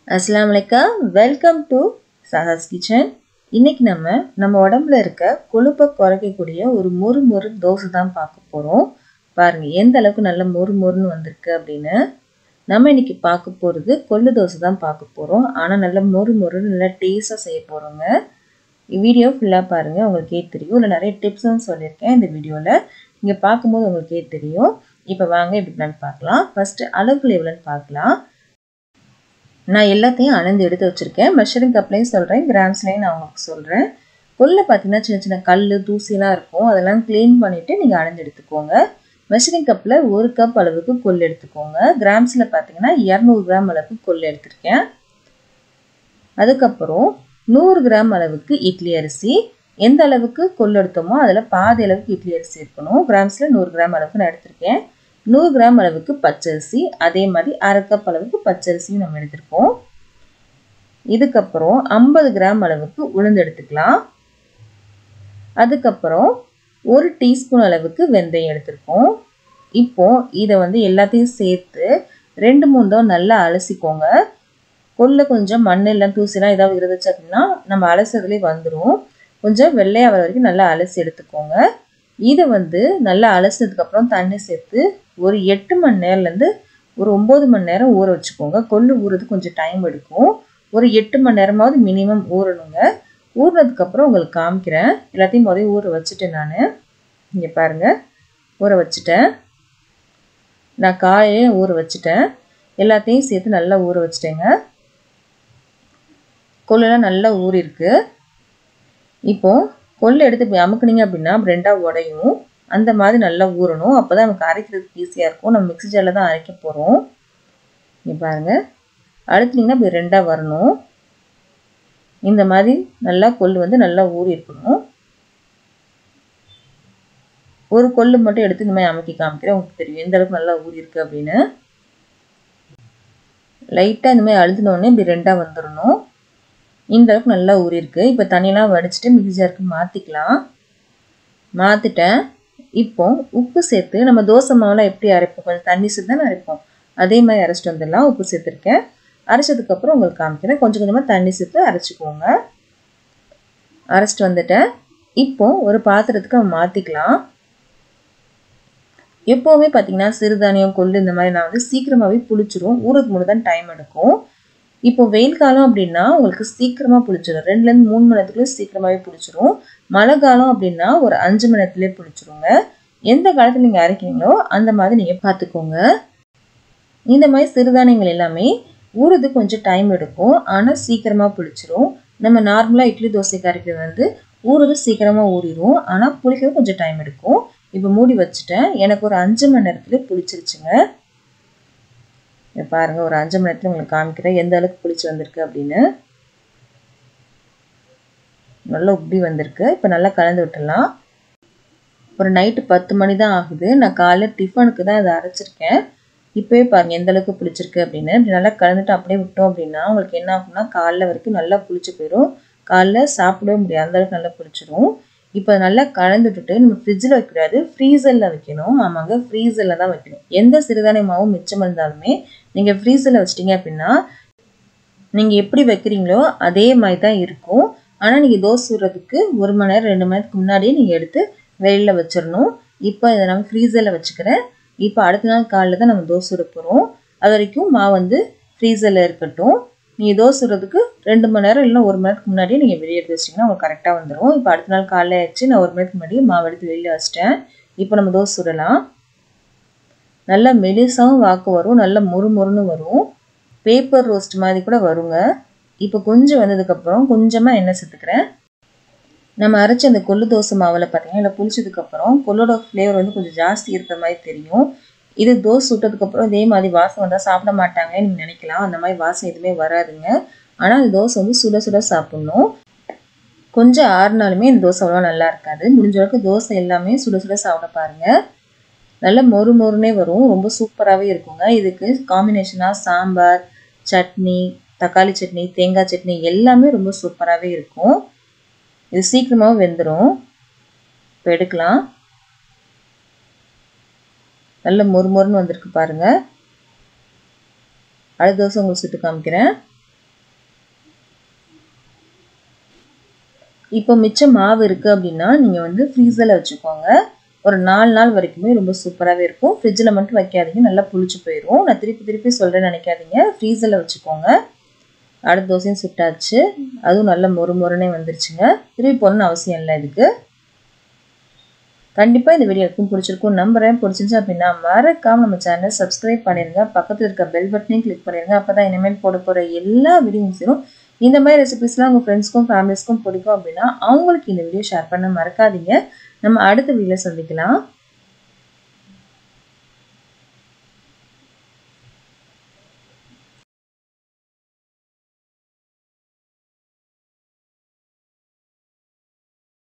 அஸ்ஸலாமு அலைக்கும் welcome to சஹாஸ் kitchen இன்னைக்கு நம்ம நம்ம உடம்புல இருக்க கொழுப்பை குறைக்கக்கூடிய ஒரு மொறு மொறு தோசை தான் பார்க்க போகிறோம் பாருங்க எந்த அளவுக்கு நல்ல மொறு மொறுன்னு வந்திருக்கு அப்படின்னு நம்ம இன்னைக்கு பார்க்க போகிறது கொள்ளு தோசை தான் பார்க்க போகிறோம் ஆனால் நல்ல மொறு மொறுன்னு நல்லா டேஸ்ட்டாக செய்ய போகிறோங்க வீடியோ ஃபுல்லாக பாருங்கள் உங்களுக்கே தெரியும் இல்லை நிறைய டிப்ஸும் சொல்லியிருக்கேன் இந்த வீடியோவில் இங்கே பார்க்கும்போது உங்களுக்கே தெரியும் இப்போ வாங்க எப்படி பிளான் பார்க்கலாம் ஃபஸ்ட்டு அளவுகள் எவ்வளோன்னு பார்க்கலாம் நான் எல்லாத்தையும் அளந்து எடுத்து வச்சுருக்கேன் மெஷரிங் கப்லையும் சொல்கிறேன் கிராம்ஸ்லையும் நான் உங்களுக்கு சொல்கிறேன் கொல்லை பார்த்தீங்கன்னா சின்ன சின்ன கல் தூசிலாம் இருக்கும் அதெல்லாம் க்ளீன் பண்ணிவிட்டு நீங்கள் அளந்து எடுத்துக்கோங்க மெஷரிங் கப்பில் ஒரு கப் அளவுக்கு கொல் எடுத்துக்கோங்க கிராம்ஸில் பார்த்தீங்கன்னா இரநூறு கிராம் அளவுக்கு கொல் எடுத்திருக்கேன் அதுக்கப்புறம் நூறு கிராம் அளவுக்கு இட்லி அரிசி எந்த அளவுக்கு கொல் எடுத்தோமோ அதில் பாதி அளவுக்கு இட்லி அரிசி இருக்கணும் கிராம்ஸில் நூறு கிராம் அளவுக்கு நான் எடுத்திருக்கேன் நூறு கிராம் அளவுக்கு பச்சரிசி அதே மாதிரி அரை கப் அளவுக்கு பச்சரிசியும் நம்ம எடுத்திருக்கோம் இதுக்கப்புறம் ஐம்பது கிராம் அளவுக்கு உளுந்து எடுத்துக்கலாம் அதுக்கப்புறம் ஒரு டீஸ்பூன் அளவுக்கு வெந்தயம் எடுத்திருக்கோம் இப்போ இதை வந்து எல்லாத்தையும் சேர்த்து ரெண்டு மூணு தடவை நல்லா அலசிக்கோங்க கொல்ல கொஞ்சம் மண் எல்லாம் தூசிலாம் ஏதாவது இருந்துச்சு அப்படின்னா நம்ம அலசுறதுலேயே வந்துடும் கொஞ்சம் வெள்ளையாக வர வரைக்கும் நல்லா அலசி எடுத்துக்கோங்க இதை வந்து நல்லா அலசினதுக்கப்புறம் தண்ணி சேர்த்து ஒரு எட்டு மணி நேரம்லேருந்து ஒரு ஒம்பது மணி நேரம் ஊற வச்சுக்கோங்க கொள்ளு ஊறது கொஞ்சம் டைம் எடுக்கும் ஒரு எட்டு மணி நேரமாவது மினிமம் ஊறணுங்க ஊறினதுக்கப்புறம் உங்களுக்கு காமிக்கிறேன் எல்லாத்தையும் முதல்ல ஊற வச்சுட்டேன் நான் இங்கே பாருங்கள் ஊற வச்சுட்டேன் நான் காலையே ஊற வச்சுட்டேன் எல்லாத்தையும் சேர்த்து நல்லா ஊற வச்சுட்டேங்க கொள்ளெல்லாம் நல்லா ஊறிருக்கு இப்போது கொள்ளை எடுத்து போய் அமுக்குனீங்க அப்படின்னா ரெண்டாக உடையும் அந்த மாதிரி நல்லா ஊறணும் அப்போ தான் நமக்கு அரைக்கிறதுக்கு ஈஸியாக இருக்கும் நம்ம மிக்ஸி ஜாரில் தான் அரைக்க போகிறோம் இங்கே பாருங்கள் அழுத்தினீங்கன்னா இப்படி ரெண்டாக வரணும் இந்த மாதிரி நல்லா கொள்ளு வந்து நல்லா ஊறி இருக்கணும் ஒரு கொள்ளு மட்டும் எடுத்து இந்த மாதிரி அமுக்கி காமிக்கிறேன் உங்களுக்கு தெரியும் எந்த அளவுக்கு நல்லா ஊறி இருக்கு அப்படின்னு லைட்டாக இந்த மாதிரி அழுத்தினோடனே இப்படி ரெண்டாக வந்துடணும் இந்த அளவுக்கு நல்லா ஊறி இருக்கு இப்போ தண்ணியெலாம் வடிச்சிட்டு மிக்ஸி ஜாருக்கு மாற்றிக்கலாம் மாற்றிட்டேன் இப்போ உப்பு சேர்த்து நம்ம தோசை மாவுலாம் எப்படி அரைப்போம் கொஞ்சம் தண்ணி சேர்த்து தான் அரைப்போம் அதே மாதிரி அரைச்சிட்டு வந்துடலாம் உப்பு சேர்த்துருக்கேன் அரைச்சதுக்கப்புறம் உங்களுக்கு காமிக்கிறேன் கொஞ்சம் கொஞ்சமாக தண்ணி சேர்த்து அரைச்சிக்கோங்க அரைச்சிட்டு வந்துட்டேன் இப்போ ஒரு பாத்திரத்துக்கு நம்ம மாற்றிக்கலாம் எப்போவுமே பார்த்தீங்கன்னா சிறுதானியம் கொள்ளு இந்த மாதிரி நான் வந்து சீக்கிரமாகவே புளிச்சிரும் ஊறதுக்கு முன்னாடி தான் டைம் எடுக்கும் இப்போ வெயில் காலம் அப்படின்னா உங்களுக்கு சீக்கிரமாக புளிச்சிடும் ரெண்டுலேருந்து மூணு மணி நேரத்துக்குள்ளே சீக்கிரமாகவே புளிச்சிரும் மழை காலம் அப்படின்னா ஒரு அஞ்சு மணி நேரத்துலேயே புளிச்சிருங்க எந்த காலத்தில் நீங்கள் அரைக்கிறீங்களோ அந்த மாதிரி நீங்கள் பார்த்துக்கோங்க இந்த மாதிரி சிறுதானியங்கள் எல்லாமே ஊறுறது கொஞ்சம் டைம் எடுக்கும் ஆனால் சீக்கிரமாக புளிச்சிரும் நம்ம நார்மலாக இட்லி தோசைக்கு அரைக்கிறது வந்து ஊறுறது சீக்கிரமாக ஊறிடும் ஆனால் புளிக்கிறது கொஞ்சம் டைம் எடுக்கும் இப்போ மூடி வச்சுட்டேன் எனக்கு ஒரு அஞ்சு மணி நேரத்துலேயே புளிச்சிருச்சுங்க பாருங்கள் ஒரு அஞ்சு மணி நேரத்தில் உங்களுக்கு காமிக்கிறேன் எந்த அளவுக்கு புளிச்சு வந்திருக்கு அப்படின்னு நல்லா உப்பி வந்திருக்கு இப்போ நல்லா கலந்து விட்டுடலாம் ஒரு நைட்டு பத்து மணி தான் ஆகுது நான் காலைல டிஃபனுக்கு தான் இதை அரைச்சிருக்கேன் இப்போவே பாருங்கள் எந்த அளவுக்கு புளிச்சிருக்கு அப்படின்னு இப்படி நல்லா கலந்துட்டு அப்படியே விட்டோம் அப்படின்னா உங்களுக்கு என்ன ஆகும்னா காலைல வரைக்கும் நல்லா புளிச்சு போயிடும் காலைல சாப்பிடவே முடியாது அந்த அளவுக்கு நல்லா புளிச்சிடும் இப்போ நல்லா கலந்து விட்டுட்டு நம்ம ஃப்ரிட்ஜில் வைக்கக்கூடாது ஃப்ரீசரில் வைக்கணும் ஆமாங்க ஃப்ரீசரில் தான் வைக்கணும் எந்த சிறுதானிய மாவும் மிச்சம் இருந்தாலுமே நீங்கள் ஃப்ரீசரில் வச்சிட்டிங்க அப்படின்னா நீங்கள் எப்படி வைக்கிறீங்களோ அதே மாதிரி தான் இருக்கும் ஆனால் நீங்கள் தோசை சுடுறதுக்கு ஒரு மணி நேரம் ரெண்டு மணி நேரத்துக்கு முன்னாடியே நீங்கள் எடுத்து வெளியில் வச்சிடணும் இப்போ இதை நான் ஃப்ரீசரில் வச்சுக்கிறேன் இப்போ அடுத்த நாள் காலையில் தான் நம்ம தோசை சுட போகிறோம் அது வரைக்கும் மாவு வந்து ஃப்ரீசரில் இருக்கட்டும் நீங்கள் தோசை சுடுறதுக்கு ரெண்டு மணி நேரம் இல்லைனா ஒரு மணி நேரத்துக்கு முன்னாடியே நீங்கள் வெளியே எடுத்து வச்சிட்டிங்கன்னா உங்களுக்கு கரெக்டாக வந்துடும் இப்போ அடுத்த நாள் காலையில் ஆயிடுச்சு நான் ஒரு மணி நேரத்துக்கு முன்னாடி மாவு எடுத்து வெளியில் வச்சிட்டேன் இப்போ நம்ம தோசை சுடலாம் நல்லா மெலிசாவும் வாக்கு வரும் நல்லா மொறு மொறுன்னு வரும் பேப்பர் ரோஸ்ட் மாதிரி கூட வருங்க இப்போ கொஞ்சம் வந்ததுக்கப்புறம் கொஞ்சமாக எண்ணெய் சேர்த்துக்கிறேன் நம்ம அரைச்ச அந்த கொள்ளு தோசை மாவில் பார்த்தீங்கன்னா இல்லை புளிச்சதுக்கப்புறம் கொள்ளோட ஃப்ளேவர் வந்து கொஞ்சம் ஜாஸ்தி இருக்கிற மாதிரி தெரியும் இது தோசை சுட்டதுக்கப்புறம் இதே மாதிரி வாசம் வந்தால் சாப்பிட மாட்டாங்கன்னு நீங்கள் நினைக்கலாம் அந்த மாதிரி வாசம் எதுவுமே வராதுங்க ஆனால் இந்த தோசை வந்து சுட சுட சாப்பிட்ணும் கொஞ்சம் ஆறுனாலுமே இந்த தோசை அவ்வளோ நல்லா இருக்காது முடிஞ்ச அளவுக்கு தோசை எல்லாமே சுட சுட சாப்பிட பாருங்கள் நல்ல மொறு மொறுனே வரும் ரொம்ப சூப்பராகவே இருக்குங்க இதுக்கு காம்பினேஷனாக சாம்பார் சட்னி தக்காளி சட்னி தேங்காய் சட்னி எல்லாமே ரொம்ப சூப்பராகவே இருக்கும் இது சீக்கிரமாக வெந்துடும் இப்போ எடுக்கலாம் நல்ல மொறு மொறுன்னு வந்திருக்கு பாருங்கள் அடுத்த தோசை உங்களுக்கு சுட்டு காமிக்கிறேன் இப்போ மிச்சம் மாவு இருக்குது அப்படின்னா நீங்கள் வந்து ஃப்ரீசரில் வச்சுக்கோங்க ஒரு நாலு நாள் வரைக்குமே ரொம்ப சூப்பராகவே இருக்கும் ஃப்ரிட்ஜில் மட்டும் வைக்காதீங்க நல்லா புளிச்சு போயிடும் நான் திருப்பி திருப்பி சொல்கிறேன்னு நினைக்காதீங்க ஃப்ரீசரில் வச்சுக்கோங்க அடுத்த தோசையும் சுட்டாச்சு அதுவும் நல்ல மொறு மொறுனே வந்துருச்சுங்க திருப்பி போடணும்னு அவசியம் இல்லை இதுக்கு கண்டிப்பாக இந்த வீடியோ இருக்கும் பிடிச்சிருக்கும் நம்புறேன் பிடிச்சிருச்சு அப்படின்னா மறக்காம நம்ம சேனல் சப்ஸ்கிரைப் பண்ணிடுங்க பக்கத்தில் இருக்க பெல் பட்டனையும் கிளிக் பண்ணிடுங்க அப்போ தான் இனிமேல் போட போகிற எல்லா வீடியோஸும் இந்த மாதிரி ரெசிபிஸ்லாம் உங்கள் ஃப்ரெண்ட்ஸ்க்கும் ஃபேமிலிஸ்க்கும் பிடிக்கும் அப்படின்னா அவங்களுக்கு இந்த வீடியோ ஷேர் பண்ண மறக்காதீங்க நம்ம அடுத்த வீடியோவில் சந்திக்கலாம்